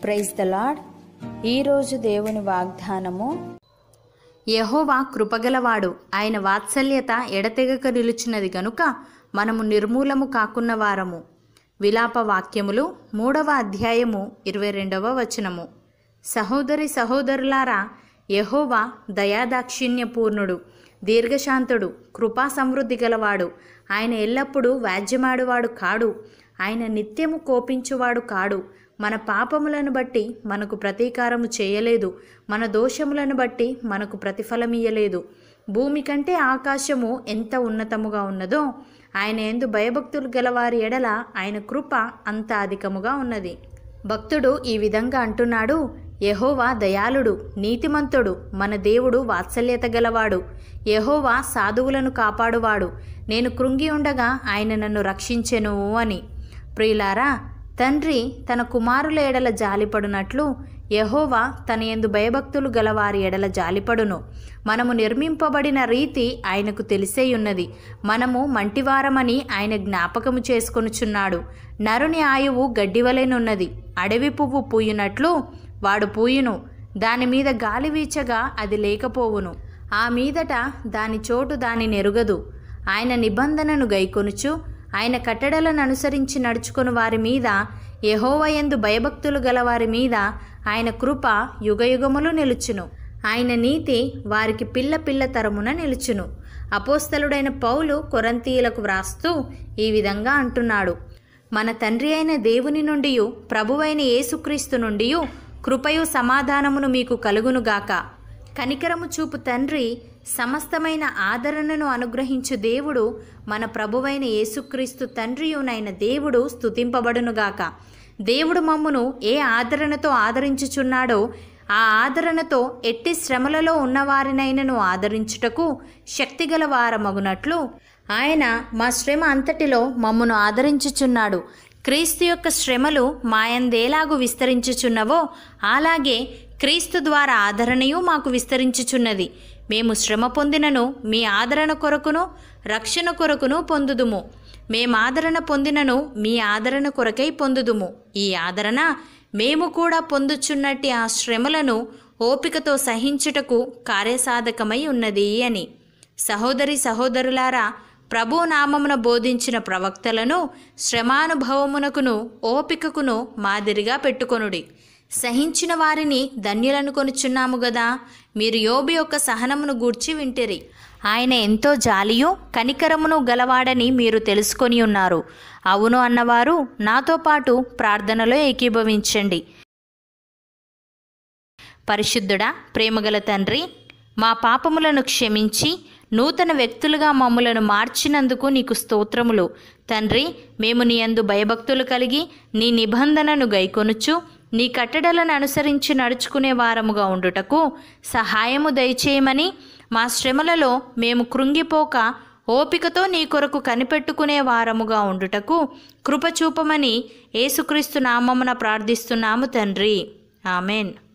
praise the lord ఈరోజు దేవుని వాగ్దానము యహోవా కృపగలవాడు ఆయన వాత్సల్యత ఎడతెగక నిలుచున్నది గనుక మనము నిర్మూలము కాకున్న వారము విలాప వాక్యములు మూడవ అధ్యాయము ఇరవై రెండవ వచనము సహోదరి సహోదరులారా యహోవా దయాదాక్షిణ్యపూర్ణుడు దీర్ఘశాంతుడు కృపా సమృద్ధి గలవాడు ఆయన ఎల్లప్పుడూ వ్యాజ్యమాడువాడు కాడు ఆయన నిత్యము కోపించువాడు కాడు మన పాపములను బట్టి మనకు ప్రతీకారము చేయలేదు మన దోషములను బట్టి మనకు ప్రతిఫలమియ్యలేదు భూమి కంటే ఆకాశము ఎంత ఉన్నతముగా ఉన్నదో ఆయన ఎందు భయభక్తులు గలవారి ఎడల ఆయన కృప అంత అధికముగా ఉన్నది భక్తుడు ఈ విధంగా అంటున్నాడు యహోవా దయాళుడు నీతిమంతుడు మన దేవుడు వాత్సల్యత గలవాడు యహోవా సాధువులను కాపాడువాడు నేను కృంగి ఉండగా ఆయన నన్ను రక్షించెను అని ప్రియులారా తండ్రి తన కుమారుల ఎడల జాలిపడునట్లు యహోవా తన యందు భయభక్తులు గలవారి ఎడల జాలిపడును మనము నిర్మింపబడిన రీతి ఆయనకు తెలిసే ఉన్నది మనము మంటివారమని ఆయన జ్ఞాపకము చేసుకొనుచున్నాడు నరుని ఆయువు గడ్డివలెనున్నది అడవి పువ్వు పూయునట్లు వాడు పూయును దాని మీద గాలి వీచగా అది లేకపోవును ఆ మీదట దాని చోటు దాని నెరుగదు ఆయన నిబంధనను గైకొనుచు ఆయన కట్టడలను అనుసరించి నడుచుకుని వారి మీద యహోవయందు భయభక్తులు గల వారి మీద ఆయన కృప యుగయుగములు నిలుచును ఆయన నీతి వారికి పిల్ల పిల్ల తరమున నిలుచును అపోస్తలుడైన పౌలు కొరంతీయులకు వ్రాస్తూ ఈ విధంగా అంటున్నాడు మన తండ్రి అయిన దేవుని నుండి ప్రభువైన యేసుక్రీస్తు నుండి కృపయు సమాధానమును మీకు కలుగునుగాక కనికరము చూపు తండ్రి సమస్తమైన ఆదరణను అనుగ్రహించు దేవుడు మన ప్రభువైన యేసుక్రీస్తు తండ్రియునైన దేవుడు స్తుతింపబడునుగాక దేవుడు మమ్మును ఏ ఆదరణతో ఆదరించుచున్నాడో ఆ ఆదరణతో ఎట్టి శ్రమలలో ఉన్నవారినైనను ఆదరించుటకు శక్తిగల వారమగునట్లు ఆయన మా శ్రమ అంతటిలో మమ్మను ఆదరించుచున్నాడు క్రీస్తు యొక్క శ్రమలు మాయందేలాగు విస్తరించుచున్నవో అలాగే క్రీస్తు ద్వారా ఆదరణయు మాకు విస్తరించుచున్నది మేము శ్రమ పొందినను మీ ఆదరణ కొరకును రక్షణ కొరకును పొందుదుము మేము ఆదరణ పొందినను మీ ఆదరణ కొరకై పొందుదుము ఈ ఆదరణ మేము కూడా పొందుచున్నట్టి ఆ శ్రమలను ఓపికతో సహించుటకు కార్యసాధకమై ఉన్నది అని సహోదరి సహోదరులారా ప్రభు నామమున బోధించిన ప్రవక్తలను శ్రమానుభవమునకును ఓపికకును మాదిరిగా పెట్టుకొనుడి సహించిన వారిని ధన్యులను కొనుచున్నాము గదా మీరు యోబు యొక్క సహనమును గూర్చి వింటిరి ఆయన ఎంతో జాలియు కనికరమును గలవాడని మీరు తెలుసుకొని ఉన్నారు అవును అన్నవారు నాతో పాటు ప్రార్థనలో ఏకీభవించండి పరిశుద్ధుడా ప్రేమగల తండ్రి మా పాపములను క్షమించి నూతన వ్యక్తులుగా మమ్ములను మార్చినందుకు నీకు స్తోత్రములు తండ్రి మేము నీ అందు భయభక్తులు కలిగి నీ నిబంధనను గైకొనుచు నీ కట్టడలను అనుసరించి నడుచుకునే వారముగా ఉండుటకు సహాయము దయచేయమని మా శ్రమలలో మేము కృంగిపోక ఓపికతో నీ కొరకు కనిపెట్టుకునే వారముగా ఉండుటకు కృపచూపమని యేసుక్రీస్తు నామమున ప్రార్థిస్తున్నాము తండ్రి ఆమెన్